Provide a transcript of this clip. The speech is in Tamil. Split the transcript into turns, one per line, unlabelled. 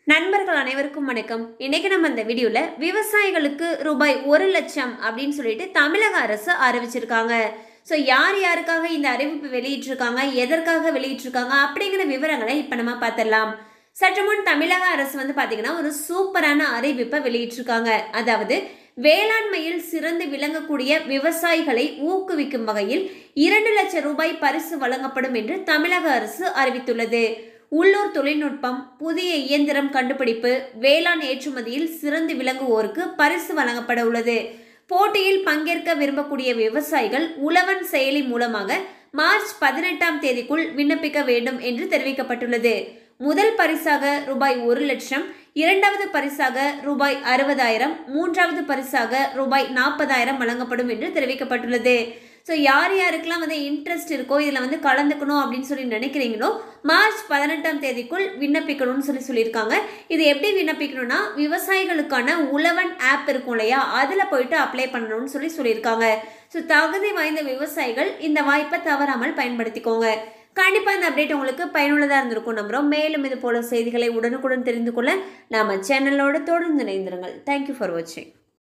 நண்பர்கள் அனைவருக்கும் வணக்கம் இன்னைக்கு நம்ம இந்த வீடியோல விவசாயிகளுக்கு ரூபாய் ஒரு லட்சம் அப்படின்னு சொல்லிட்டு தமிழக அரசு அறிவிச்சிருக்காங்க ஸோ யார் யாருக்காக இந்த அறிவிப்பு வெளியிட்டிருக்காங்க எதற்காக வெளியிட்டிருக்காங்க அப்படிங்கிற விவரங்களை இப்போ நம்ம பார்த்துடலாம் சற்று முன் தமிழக அரசு வந்து பார்த்தீங்கன்னா ஒரு சூப்பரான அறிவிப்பை வெளியிட்டிருக்காங்க அதாவது வேளாண்மையில் சிறந்து விளங்கக்கூடிய விவசாயிகளை ஊக்குவிக்கும் வகையில் இரண்டு லட்சம் ரூபாய் பரிசு வழங்கப்படும் என்று தமிழக அரசு அறிவித்துள்ளது உள்ளூர் தொழில்நுட்பம் புதிய இயந்திரம் கண்டுபிடிப்பு வேளாண் ஏற்றுமதியில் சிறந்து விளங்குவோருக்கு பரிசு வழங்கப்பட உள்ளது போட்டியில் பங்கேற்க விரும்பக்கூடிய விவசாயிகள் உழவன் செயலி மூலமாக மார்ச் பதினெட்டாம் தேதிக்குள் விண்ணப்பிக்க வேண்டும் என்று தெரிவிக்கப்பட்டுள்ளது முதல் பரிசாக ரூபாய் ஒரு லட்சம் இரண்டாவது பரிசாக ரூபாய் அறுபதாயிரம் மூன்றாவது பரிசாக ரூபாய் நாற்பதாயிரம் வழங்கப்படும் என்று தெரிவிக்கப்பட்டுள்ளது ஸோ யார் யாருக்கெல்லாம் வந்து இன்ட்ரெஸ்ட் இருக்கோ இதில் வந்து கலந்துக்கணும் அப்படின்னு சொல்லி நினைக்கிறீங்களோ மார்ச் பதினெட்டாம் தேதிக்குள் விண்ணப்பிக்கணும்னு சொல்லி சொல்லியிருக்காங்க இது எப்படி விண்ணப்பிக்கணும்னா விவசாயிகளுக்கான உழவன் ஆப் இருக்கும் இல்லையா அதில் போயிட்டு அப்ளை பண்ணணும்னு சொல்லி சொல்லியிருக்காங்க ஸோ தகுதி வாய்ந்த விவசாயிகள் இந்த வாய்ப்பை தவறாமல் பயன்படுத்திக்கோங்க கண்டிப்பாக இந்த அப்டேட் உங்களுக்கு பயனுள்ளதாக இருந்திருக்கும் நம்புகிறோம் மேலும் இது போல செய்திகளை உடனுக்குடன் தெரிந்து கொள்ள நாம சேனலோட தொடர்ந்து இணைந்திருங்கள் தேங்க்யூ ஃபார் வாட்சிங்